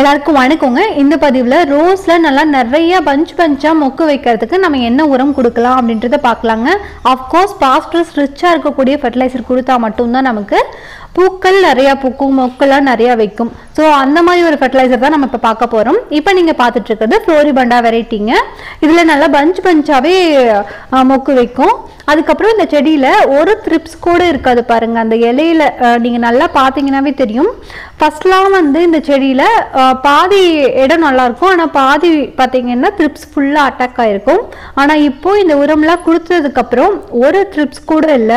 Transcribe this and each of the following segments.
எல்லாருக்கும் வணக்கங்க இந்த பதிவில் ரோஸில் நல்லா நிறைய பஞ்ச் பஞ்சாக மொக்கு வைக்கிறதுக்கு நம்ம என்ன உரம் கொடுக்கலாம் அப்படின்றத பார்க்கலாங்க அஃப்கோர்ஸ் பாஸ்பரஸ் ரிச்சாக இருக்கக்கூடிய ஃபெர்டிலைசர் கொடுத்தா மட்டும்தான் நமக்கு பூக்கள் நிறையா பூக்கும் மொக்கெல்லாம் நிறையா வைக்கும் ஸோ அந்த மாதிரி ஒரு ஃபெர்டிலைசர் தான் நம்ம இப்போ பார்க்க போகிறோம் இப்போ நீங்கள் பார்த்துட்டு இருக்கிறது ஃப்ளோரிபண்டா வெரைட்டிங்க இதில் நல்லா பஞ்ச் பஞ்சாகவே மொக்கு வைக்கும் அதுக்கப்புறம் இந்த செடியில் ஒரு த்ரிப்ஸ் கூட இருக்காது பாருங்க அந்த இலையில அஹ், நீங்க நல்லா பார்த்தீங்கன்னாவே தெரியும் ஃபர்ஸ்ட்லாம் வந்து இந்த செடியில அஹ், பாதி இடம் நல்லா இருக்கும் ஆனால் பாதி பார்த்தீங்கன்னா த்ரிப்ஸ் ஃபுல்லாக அட்டாக் ஆயிருக்கும் ஆனால் இப்போ இந்த உரம்லாம் கொடுத்ததுக்கு அப்புறம் ஒரு த்ரிப்ஸ் கூட இல்லை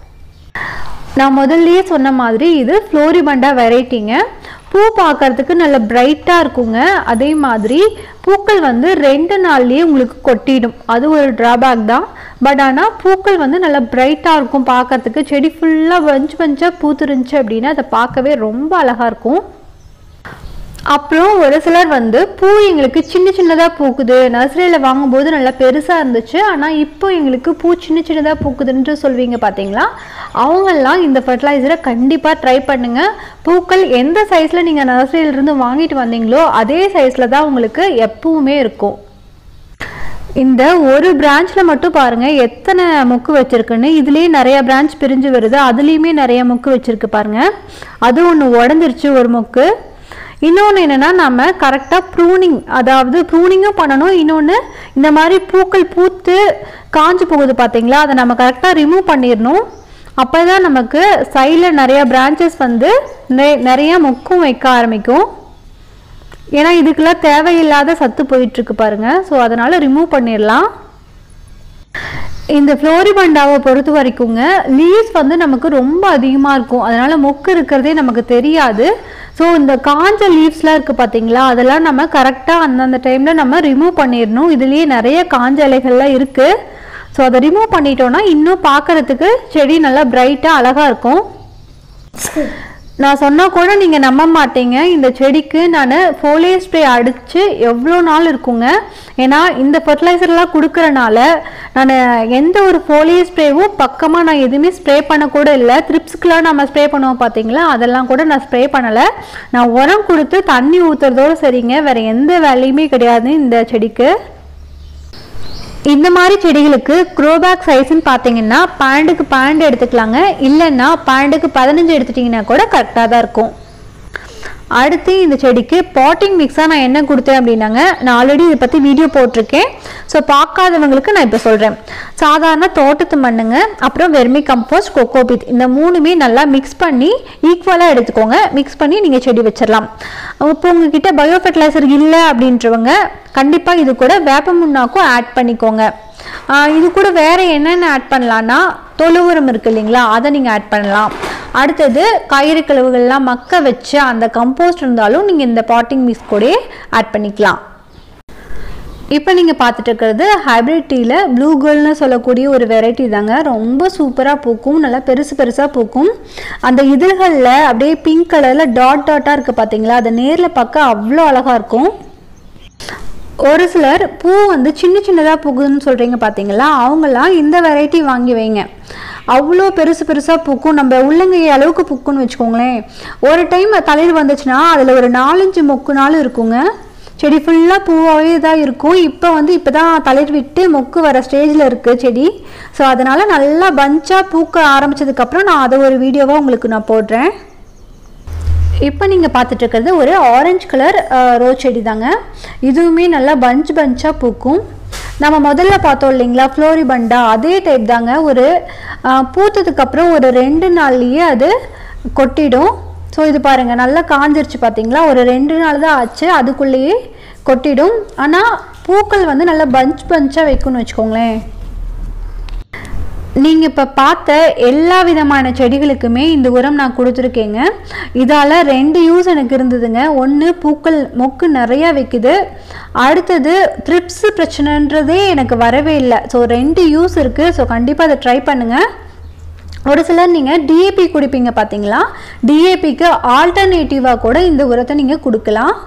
நான் முதல்லயே சொன்ன மாதிரி இது ஃப்ளோரிபண்டா வெரைட்டிங்க பூ பார்க்கறதுக்கு நல்ல பிரைட்டாக இருக்குங்க அதே மாதிரி பூக்கள் வந்து ரெண்டு நாள்லயே உங்களுக்கு கொட்டிடும் அது ஒரு டிராபேக் தான் பட் ஆனால் பூக்கள் வந்து நல்லா பிரைட்டாக இருக்கும் பார்க்கறதுக்கு செடி ஃபுல்லாக பஞ்சு பஞ்சாக பூத்துருந்துச்சு அப்படின்னா அதை பார்க்கவே ரொம்ப அழகாக இருக்கும் அப்புறம் ஒரு சிலர் வந்து பூ எங்களுக்கு சின்ன சின்னதாக பூக்குது நர்சரியில் வாங்கும்போது நல்லா பெருசாக இருந்துச்சு ஆனால் இப்போ எங்களுக்கு பூ சின்ன சின்னதாக பூக்குதுன்ட்டு சொல்வீங்க பார்த்தீங்களா அவங்கெல்லாம் இந்த ஃபர்டிலைசரை கண்டிப்பாக ட்ரை பண்ணுங்க பூக்கள் எந்த சைஸில் நீங்கள் நர்சரியிலிருந்து வாங்கிட்டு வந்தீங்களோ அதே சைஸில் தான் உங்களுக்கு எப்பவுமே இருக்கும் இந்த ஒரு பிரான்ச்சில் மட்டும் பாருங்க எத்தனை முக்கு வச்சிருக்குன்னு இதுலேயே நிறைய பிரான்ச் பிரிஞ்சு வருது அதுலேயுமே நிறைய முக்கு வச்சிருக்கு பாருங்க அது ஒன்று உடஞ்சிருச்சு ஒரு முக்கு இன்னொன்று என்னென்னா நம்ம கரெக்டாக ப்ரூனிங் அதாவது ப்ரூனிங்கும் பண்ணணும் இன்னொன்று இந்த மாதிரி பூக்கள் பூத்து காஞ்சு போகுது பார்த்தீங்களா அதை நம்ம கரெக்டாக ரிமூவ் பண்ணிடணும் அப்போ தான் நமக்கு சைடில் நிறைய பிரான்ச்சஸ் வந்து நெ- நிறைய மொக்கும் வைக்க ஆரம்பிக்கும் ஏன்னா இதுக்கெல்லாம் தேவையில்லாத சத்து போயிட்டு இருக்கு பாருங்க ஸோ அதனால ரிமூவ் பண்ணிடலாம் இந்த ஃப்ளோரிபண்டாவை பொறுத்த வரைக்குங்க லீவ்ஸ் வந்து நமக்கு ரொம்ப அதிகமாக இருக்கும் அதனால மொக்கு இருக்கிறதே நமக்கு தெரியாது ஸோ இந்த காஞ்ச லீவ்ஸ்லாம் இருக்குது பார்த்தீங்களா அதெல்லாம் நம்ம கரெக்டாக அந்தந்த டைமில் நம்ம ரிமூவ் பண்ணிடணும் இதுலேயே நிறைய காஞ்ச இலைகள்லாம் இருக்குது ஸோ அதை ரிமூவ் பண்ணிட்டோம்னா இன்னும் பார்க்கறதுக்கு செடி நல்லா பிரைட்டாக அழகாக இருக்கும் நான் சொன்னா கூட நீங்க நம்ப மாட்டீங்க இந்த செடிக்கு நான் ஃபோலியர் ஸ்ப்ரே அடிச்சு எவ்வளோ நாள் இருக்குங்க ஏன்னா இந்த ஃபர்டிலைசர்லாம் கொடுக்கறனால நான் எந்த ஒரு ஃபோலியர் ஸ்ப்ரேவும் பக்கமாக நான் எதுவுமே ஸ்ப்ரே பண்ண கூட இல்லை த்ரிப்ஸ்க்குலாம் நம்ம ஸ்ப்ரே பண்ணுவோம் பார்த்தீங்களா அதெல்லாம் கூட நான் ஸ்ப்ரே பண்ணலை நான் உரம் கொடுத்து தண்ணி ஊற்றுறதோடு சரிங்க வேற எந்த வேலையுமே கிடையாது இந்த செடிக்கு இந்த மாதிரி செடிகளுக்கு க்ரோபேக் சைஸ்ன்னு பார்த்தீங்கன்னா பன்னெண்டுக்கு பன்னெண்டு எடுத்துக்கலாங்க இல்லைன்னா பன்னெண்டுக்கு பதினஞ்சு எடுத்துட்டிங்கன்னா கூட கரெக்டாக தான் இருக்கும் அடுத்து இந்த செடிக்கு பாட்டிங் மிக்ஸாக நான் என்ன கொடுத்தேன் அப்படின்னாங்க நான் ஆல்ரெடி இதை பற்றி வீடியோ போட்டிருக்கேன் ஸோ பார்க்காதவங்களுக்கு நான் இப்போ சொல்கிறேன் சாதாரண தோட்டத்து மண்ணுங்க அப்புறம் வெர்மி கம்போஸ்ட் கொக்கோபித் இந்த மூணுமே நல்லா மிக்ஸ் பண்ணி ஈக்குவலாக எடுத்துக்கோங்க மிக்ஸ் பண்ணி நீங்கள் செடி வச்சிடலாம் இப்போ உங்ககிட்ட பயோ ஃபெர்டிலைசர் இல்லை அப்படின்றவங்க கண்டிப்பாக இது கூட வேப்ப முன்னாக்கும் ஆட் பண்ணிக்கோங்க ஆஹ் இது கூட வேற என்னென்ன ஆட் பண்ணலான்னா தொழு உரம் இருக்கு இல்லைங்களா அதை நீங்கள் ஆட் பண்ணலாம் அடுத்தது கயிறு கழிவுகள்லாம் மக்க வச்ச அந்த கம்போஸ்ட் இருந்தாலும் நீங்கள் இந்த பாட்டிங் மிக்ஸ் கூட ஆட் பண்ணிக்கலாம் இப்போ நீங்கள் பார்த்துட்டு இருக்கிறது ஹைப்ரிட் டீயில் ப்ளூ கேர்ள்னு சொல்லக்கூடிய ஒரு வெரைட்டி தாங்க ரொம்ப சூப்பராக பூக்கும் நல்லா பெருசு பெருசாக பூக்கும் அந்த இதழ்களில் அப்படியே பிங்க் கலரில் டாட் டாட்டாக இருக்குது பார்த்தீங்களா அதை நேரில் பார்க்க அவ்வளோ அழகாக இருக்கும் ஒரு சிலர் பூ வந்து சின்ன சின்னதாக பூக்குதுன்னு சொல்கிறீங்க பார்த்தீங்களா அவங்கெல்லாம் இந்த வெரைட்டி வாங்கி வைங்க அவ்வளோ பெருசு பெருசாக பூக்கும் நம்ம உள்ளங்கை அளவுக்கு பூக்குன்னு வச்சுக்கோங்களேன் ஒரு டைம் தளிர் வந்துச்சுன்னா அதில் ஒரு நாலஞ்சு மொக்கு நாள் இருக்குங்க செடி ஃபுல்லாக பூவாகவே தான் இருக்கும் இப்போ வந்து இப்போ தான் தளிர் விட்டு மொக்கு வர ஸ்டேஜில் இருக்குது செடி ஸோ அதனால் நல்லா பஞ்சாக பூக்க ஆரம்பிச்சதுக்கப்புறம் நான் அதை ஒரு வீடியோவாக உங்களுக்கு நான் போடுறேன் இப்போ நீங்கள் பார்த்துட்டு இருக்கிறது ஒரு ஆரஞ்சு கலர் ரோஸ் செடி தாங்க இதுவுமே நல்லா பஞ்ச் பஞ்சாக பூக்கும் நம்ம முதல்ல பார்த்தோம் இல்லைங்களா ஃப்ளோரிபண்டா அதே டைப் தாங்க ஒரு அஹ், பூத்ததுக்கப்புறம் ஒரு ரெண்டு நாள்லேயே அது கொட்டிடும் ஸோ இது பாருங்கள் நல்லா காஞ்சிருச்சு பார்த்தீங்களா ஒரு ரெண்டு நாள் தான் ஆச்சு அதுக்குள்ளேயே கொட்டிடும் ஆனால் பூக்கள் வந்து நல்லா பஞ்ச் பஞ்சாக வைக்கும்னு வச்சுக்கோங்களேன் நீங்கள் இப்போ பார்த்த எல்லா விதமான செடிகளுக்குமே இந்த உரம் நான் கொடுத்துருக்கேங்க இதால் ரெண்டு யூஸ் எனக்கு இருந்ததுங்க ஒன்று பூக்கள் மொக்கு நிறையா வைக்குது அடுத்தது த்ரிப்ஸ் பிரச்சனைன்றதே எனக்கு வரவே இல்லை ஸோ ரெண்டு யூஸ் இருக்குது ஸோ கண்டிப்பாக அதை ட்ரை பண்ணுங்கள் ஒரு சிலர் நீங்கள் டிஏபி குடிப்பீங்க பார்த்தீங்களா டிஏபிக்கு ஆல்டர்னேட்டிவாக கூட இந்த உரத்தை நீங்கள் கொடுக்கலாம்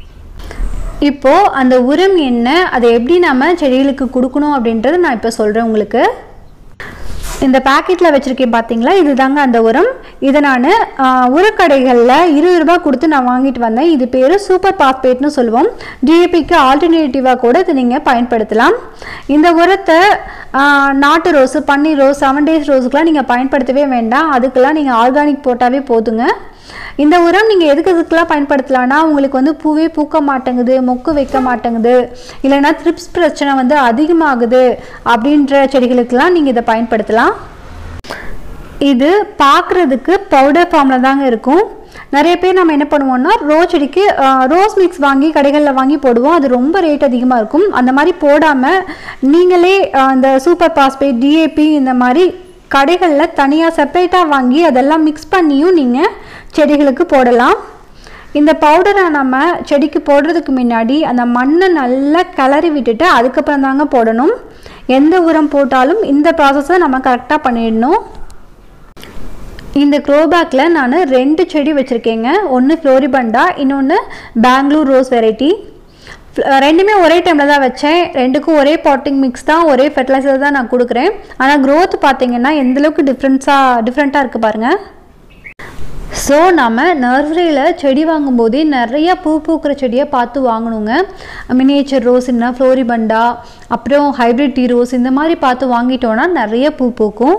இப்போ அந்த உரம் என்ன அதை எப்படி நம்ம செடிகளுக்கு கொடுக்கணும் அப்படின்றத நான் இப்போ சொல்கிறேன் உங்களுக்கு இந்த பாக்கெட்டில் வச்சுருக்கேன் பார்த்தீங்களா இதுதாங்க அந்த உரம் இதை நான் உரக்கடைகளில் இருபது ரூபாய் கொடுத்து நான் வாங்கிட்டு வந்தேன் இது பேர் சூப்பர் பாஸ்பேட்னு சொல்லுவோம் டிஏபிக்கு ஆல்டர்னேட்டிவாக கூட இதை நீங்கள் பயன்படுத்தலாம் இந்த உரத்தை ஆ, நாட்டு ரோஸு பன்னீர் ரோஸ் செவன் டேஸ் ரோஸுக்கெலாம் நீங்கள் பயன்படுத்தவே வேண்டாம் அதுக்கெல்லாம் நீங்கள் ஆர்கானிக் போட்டாவே போதுங்க இந்த உரம் நீங்கள் எதுக்கு எதுக்கெல்லாம் பயன்படுத்தலாம்னா உங்களுக்கு வந்து பூவே பூக்க மாட்டேங்குது மொக்கு வைக்க மாட்டேங்குது இல்லைன்னா த்ரிப்ஸ் பிரச்சனை வந்து அதிகமாகுது அப்படின்ற செடிகளுக்கெல்லாம் நீங்கள் இதை பயன்படுத்தலாம் இது பார்க்குறதுக்கு பவுடர் ஃபார்மில் தாங்க இருக்கும் நிறைய பேர் நம்ம என்ன பண்ணுவோம்னா ரோஸ் செடிக்கு ரோஸ் மிக்ஸ் வாங்கி கடைகளில் வாங்கி போடுவோம் அது ரொம்ப ரேட் அதிகமாக இருக்கும் அந்த மாதிரி போடாமல் நீங்களே ஆஹ், இந்த சூப்பர் பாஸ்பேட் டிஏபி இந்த மாதிரி கடைகளில் தனியாக செப்பரேட்டாக வாங்கி அதெல்லாம் மிக்ஸ் பண்ணியும் நீங்கள் செடிகளுக்கு போடலாம் இந்த பவுடரை நம்ம செடிக்கு போடுறதுக்கு முன்னாடி அந்த மண்ணை நல்லா கிளறி விட்டுட்டு அதுக்கப்புறம் தாங்க போடணும் எந்த உரம் போட்டாலும் இந்த ப்ராசஸை நம்ம கரெக்டாக பண்ணிடணும் இந்த க்ரோபேக்கில் நான் ரெண்டு செடி வச்சுருக்கேங்க ஒன்று ஃப்ளோரிபண்டா இன்னொன்று பெங்களூர் ரோஸ் வெரைட்டி ரெண்டுமே ஒரே டைமில் தான் வச்சேன் ரெண்டுக்கும் ஒரே பாட்டிங் மிக்ஸ் தான் ஒரே ஃபெர்டிலைசர் தான் நான் கொடுக்குறேன் ஆனால் growth பார்த்தீங்கன்னா எந்தளவுக்கு டிஃப்ரென்ஸாக டிஃப்ரெண்ட்டாக இருக்குது பாருங்கள் ஸோ நம்ம நர்சரியில் செடி வாங்கும்போதே நிறைய பூ பூக்கிற செடியை பார்த்து வாங்கணுங்க மினியேச்சர் ரோஸ் இல்லைனா ஃப்ளோரிபண்டா அப்புறம் ஹைப்ரிட் டீ ரோஸ் இந்த மாதிரி பார்த்து வாங்கிட்டோன்னா நிறைய பூ பூக்கும்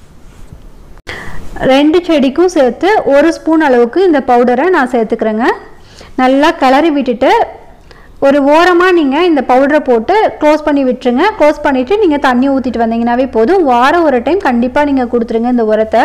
ரெண்டு செடிக்கும் சேர்த்து ஒரு ஸ்பூன் அளவுக்கு இந்த பவுடரை நான் சேர்த்துக்கிறேங்க நல்லா கிளறி விட்டுட்டு ஒரு ஓரமாக நீங்கள் இந்த பவுடரை போட்டு க்ளோஸ் பண்ணி விட்டுருங்க க்ளோஸ் பண்ணிவிட்டு நீங்கள் தண்ணி ஊற்றிட்டு வந்தீங்கன்னாவே போதும் வாரம் ஒரு டைம் கண்டிப்பாக நீங்கள் கொடுத்துருங்க இந்த உரத்தை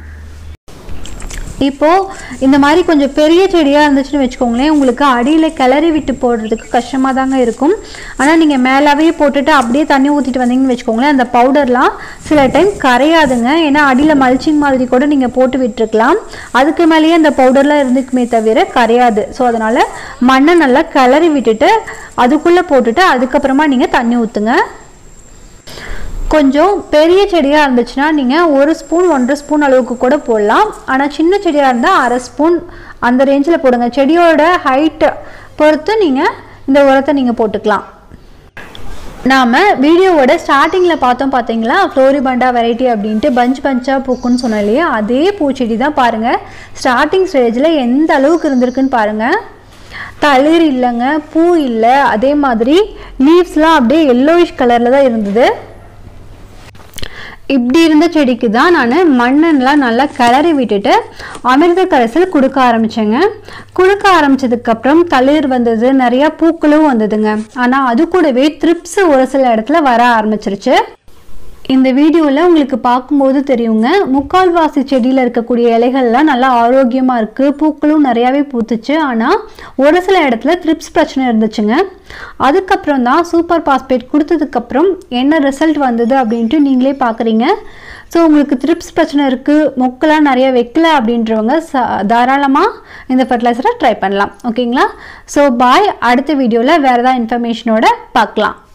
இப்போது இந்த மாதிரி கொஞ்சம் பெரிய செடியாக இருந்துச்சுன்னு வச்சுக்கோங்களேன் உங்களுக்கு அடியில் கிளறி விட்டு போடுறதுக்கு கஷ்டமாக தாங்க இருக்கும் ஆனால் நீங்கள் மேலாவே போட்டுட்டு அப்படியே தண்ணி ஊற்றிட்டு வந்தீங்கன்னு வச்சுக்கோங்களேன் அந்த பவுடர்லாம் சில டைம் கரையாதுங்க ஏன்னா அடியில் மல்ச்சிங் மாதிரி கூட நீங்கள் போட்டு விட்டுருக்கலாம் அதுக்கு மேலேயே அந்த பவுடர்லாம் இருந்துக்குமே தவிர கரையாது ஸோ அதனால் மண்ணை நல்லா கிளறி விட்டுட்டு அதுக்குள்ளே போட்டுட்டு அதுக்கப்புறமா நீங்கள் தண்ணி ஊற்றுங்க கொஞ்சம் பெரிய செடியாக இருந்துச்சுன்னா நீங்கள் ஒரு ஸ்பூன் ஒன்றரை ஸ்பூன் அளவுக்கு கூட போடலாம் ஆனால் சின்ன செடியாக இருந்தால் அரை ஸ்பூன் அந்த ரேஞ்சில் போடுங்க செடியோட ஹைட்டை பொறுத்து நீங்கள் இந்த உரத்தை நீங்கள் போட்டுக்கலாம் நாம் வீடியோவோட ஸ்டார்டிங்கில் பார்த்தோம் பார்த்தீங்களா ஃப்ளோரிபண்டா வெரைட்டி அப்படின்ட்டு பஞ்ச் பஞ்சாக பூக்குன்னு சொன்னோம் இல்லையா அதே பூச்செடி தான் பாருங்கள் ஸ்டார்டிங் ஸ்டேஜில் எந்த அளவுக்கு இருந்திருக்குன்னு பாருங்கள் தளிர் இல்லைங்க பூ இல்லை அதே மாதிரி லீவ்ஸ்லாம் அப்படியே எல்லோயிஷ் கலரில் தான் இருந்தது இப்படி இருந்த செடிக்கு தான் நான் மண்ணெல்லாம் நல்லா கிளறி விட்டுட்டு அமிர்த கரைசல் கொடுக்க ஆரம்பித்தேங்க கொடுக்க ஆரம்பிச்சதுக்கப்புறம் தளிர் வந்தது நிறையா பூக்களும் வந்ததுங்க ஆனால் அது கூடவே த்ரிப்ஸ் ஒரு சில இடத்துல வர ஆரம்பிச்சிருச்சு இந்த வீடியோவில் உங்களுக்கு பார்க்கும்போது தெரியுங்க முக்கால்வாசி செடியில் இருக்கக்கூடிய இலைகள்லாம் நல்லா ஆரோக்கியமாக இருக்குது பூக்களும் நிறையாவே பூத்துச்சு ஆனால் ஒரு சில இடத்துல த்ரிப்ஸ் பிரச்சனை இருந்துச்சுங்க அதுக்கப்புறம் தான் சூப்பர் பாஸ்பேட் கொடுத்ததுக்கப்புறம் என்ன ரிசல்ட் வந்தது அப்படின்ட்டு நீங்களே பார்க்குறீங்க ஸோ உங்களுக்கு த்ரிப்ஸ் பிரச்சனை இருக்குது மொக்கெல்லாம் நிறைய வைக்கல அப்படின்றவங்க ச தாராளமாக இந்த ஃபர்டிலைசரை ட்ரை பண்ணலாம் ஓகேங்களா ஸோ பாய் அடுத்த வீடியோவில் வேறு ஏதாவது இன்ஃபர்மேஷனோட பார்க்கலாம்